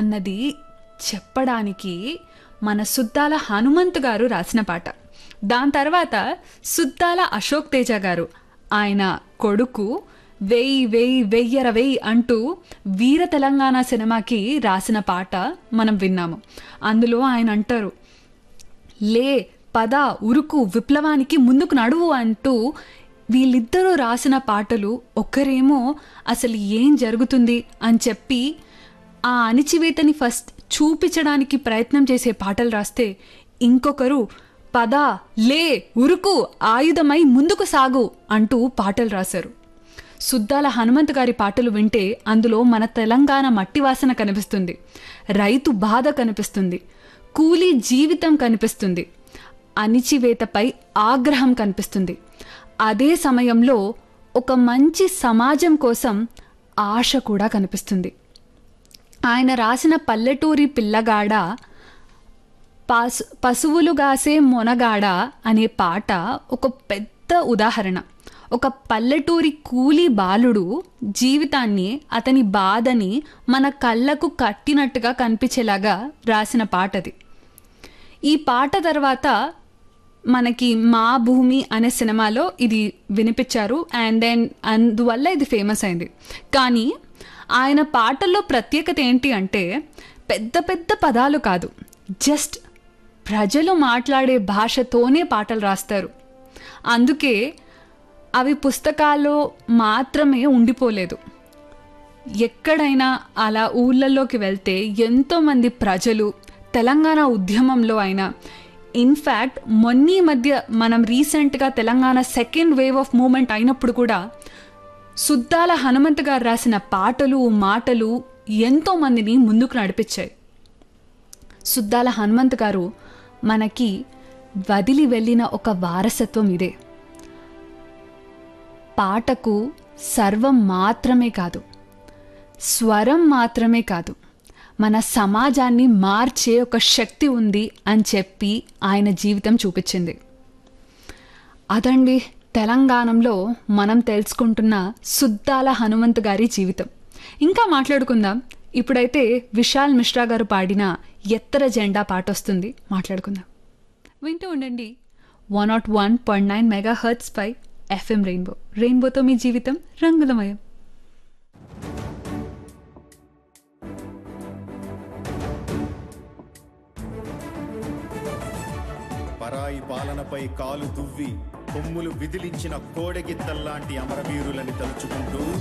అన్నది చెప్పడానికి మన సుద్దాల హనుమంత్ గారు రాసిన పాట దాని తర్వాత సుద్దాల అశోక్ తేజ గారు ఆయన కొడుకు వెయ్యి వెయ్యి వెయ్యర వెయ్యి అంటూ వీర తెలంగాణ సినిమాకి రాసిన పాట మనం విన్నాము అందులో ఆయన అంటారు లే పద ఉరుకు విప్లవానికి ముందుకు నడువు అంటూ వీళ్ళిద్దరూ రాసిన పాటలు ఒక్కరేమో అసలు ఏం జరుగుతుంది అని చెప్పి ఆ అణిచివేతని ఫస్ట్ చూపించడానికి ప్రయత్నం చేసే పాటలు రాస్తే ఇంకొకరు పద లే ఉరుకు ఆయుధమై ముందుకు సాగు అంటూ పాటలు రాశారు సుద్దాల హనుమంత్ గారి పాటలు వింటే అందులో మన తెలంగాణ మట్టి వాసన కనిపిస్తుంది రైతు బాధ కనిపిస్తుంది కూలీ జీవితం కనిపిస్తుంది అణిచివేతపై ఆగ్రహం కనిపిస్తుంది అదే సమయంలో ఒక మంచి సమాజం కోసం ఆశ కూడా కనిపిస్తుంది ఆయన రాసిన పల్లెటూరి పిల్లగాడ పశు పశువులు గాసే మొనగాడ అనే పాట ఒక పెద్ద ఉదాహరణ ఒక పల్లెటూరి కూలి బాలుడు జీవితాన్ని అతని బాధని మన కళ్ళకు కట్టినట్టుగా కనిపించేలాగా రాసిన పాటది ఈ పాట తర్వాత మనకి మా భూమి అనే సినిమాలో ఇది వినిపించారు అండ్ దెన్ అందువల్ల ఇది ఫేమస్ అయింది కానీ ఆయన పాటల్లో ప్రత్యేకత ఏంటి అంటే పెద్ద పెద్ద పదాలు కాదు జస్ట్ ప్రజలు మాట్లాడే భాషతోనే పాటలు రాస్తారు అందుకే అవి పుస్తకాల్లో మాత్రమే ఉండిపోలేదు ఎక్కడైనా అలా ఊళ్ళల్లోకి వెళ్తే ఎంతోమంది ప్రజలు తెలంగాణ ఉద్యమంలో అయినా ఇన్ఫ్యాక్ట్ మొన్నీ మధ్య మనం రీసెంట్గా Telangana second wave of movement అయినప్పుడు కూడా సుద్దాల హనుమంత్ గారు రాసిన పాటలు మాటలు ఎంతో మందిని ముందుకు నడిపించాయి సుద్దాల హనుమంత్ గారు మనకి వదిలి వెళ్ళిన ఒక వారసత్వం ఇదే పాటకు సర్వం మాత్రమే కాదు స్వరం మాత్రమే కాదు మన సమాజాన్ని మార్చే ఒక శక్తి ఉంది అని చెప్పి ఆయన జీవితం చూపించింది అదండి తెలంగాణలో మనం తెలుసుకుంటున్న సుద్దాల హనుమంత్ గారి జీవితం ఇంకా మాట్లాడుకుందాం ఇప్పుడైతే విశాల్ మిశ్రా గారు పాడిన ఎత్తర జెండా పాట వస్తుంది మాట్లాడుకుందాం వింటూ ఉండండి one naught one point nine megahertz పై ఎఫ్ఎం రెయిన్బో రెయిన్బోతో మీ జీవితం రంగులమయం పరాయి పాలనపై కాలు దువ్వి కొమ్ములు విదిలించిన కోడెగిత్తల్లాంటి అమరవీరులని తలుచుకుంటూ